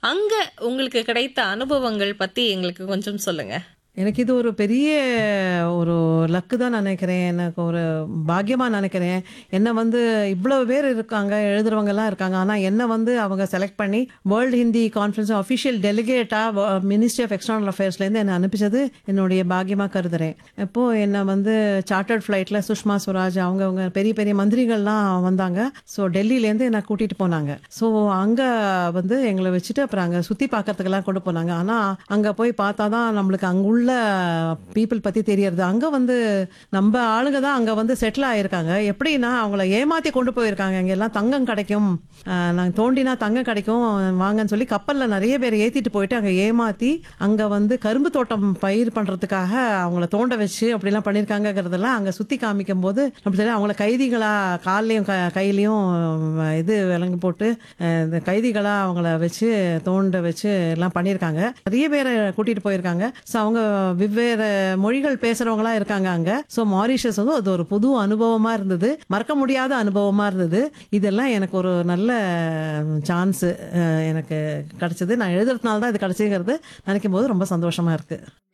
அங்க உங்களுக்கு கிடைத்த அனுபவங்கள் பத்தி எங்களுக்கு கொஞ்சம் சொல்லுங்க எனக்கு இது ஒரு பெரிய ஒரு லக்கு தான் நினைக்கிறேன் எனக்கு ஒரு பாக்கியமாக நினைக்கிறேன் என்ன வந்து இவ்வளோ பேர் இருக்காங்க எழுதுறவங்கலாம் இருக்காங்க ஆனால் என்ன வந்து அவங்க செலக்ட் பண்ணி வேர்ல்டு ஹிந்தி கான்ஃபரன்ஸ் அஃபிஷியல் டெலிகேட்டாக மினிஸ்ட்ரி ஆஃப் எக்ஸ்டர்னல் அஃபேர்ஸ்லேருந்து என்னை அனுப்பிச்சது என்னுடைய பாக்கியமாக கருதுறேன் இப்போது என்னை வந்து சார்ட்டர்ட் ஃப்ளைட்டில் சுஷ்மா ஸ்வராஜ் அவங்க அவங்க பெரிய பெரிய மந்திரிகள்லாம் வந்தாங்க ஸோ டெல்லியிலேருந்து என்னை கூட்டிகிட்டு போனாங்க ஸோ அங்கே வந்து எங்களை வச்சுட்டு அப்புறம் அங்கே சுற்றி பார்க்கறதுக்கெல்லாம் கொண்டு போனாங்க ஆனால் அங்கே போய் பார்த்தா தான் நம்மளுக்கு அங்குள்ள பீப்புள் பற்றி தெரியறது அங்கே வந்து நம்ம ஆளுங்க தான் அங்கே வந்து செட்டில் ஆயிருக்காங்க எப்படின்னா அவங்கள ஏமாற்றி கொண்டு போயிருக்காங்க இங்கே எல்லாம் தங்கம் கிடைக்கும் நாங்கள் தோண்டினா தங்கம் கிடைக்கும் வாங்கன்னு சொல்லி கப்பலில் நிறைய பேர் ஏற்றிட்டு போயிட்டு அங்கே ஏமாற்றி அங்கே வந்து கரும்பு தோட்டம் பயிர் பண்ணுறதுக்காக அவங்கள தோண்ட வச்சு அப்படிலாம் பண்ணியிருக்காங்கங்கிறதெல்லாம் அங்கே சுற்றி காமிக்கும் போது அப்படி சொல்லி அவங்கள கைதிகளாக கால்லையும் க கையிலையும் இது விலங்கு போட்டு அஹ், இந்த கைதிகளாக அவங்கள வச்சு தோண்ட வச்சு எல்லாம் பண்ணியிருக்காங்க நிறைய பேரை கூட்டிகிட்டு போயிருக்காங்க ஸோ அவங்க வெவ்வேறு மொழிகள் பேசுகிறவங்களா இருக்காங்க அங்கே ஸோ மாரிஷஸ் வந்து அது ஒரு புது அனுபவமாக இருந்தது மறக்க முடியாத அனுபவமாக இருந்தது இதெல்லாம் எனக்கு ஒரு நல்ல சான்ஸு எனக்கு கிடைச்சது நான் எழுதுறதுனால தான் இது கிடைச்சிங்கிறது நினைக்கும் போது ரொம்ப சந்தோஷமாக இருக்குது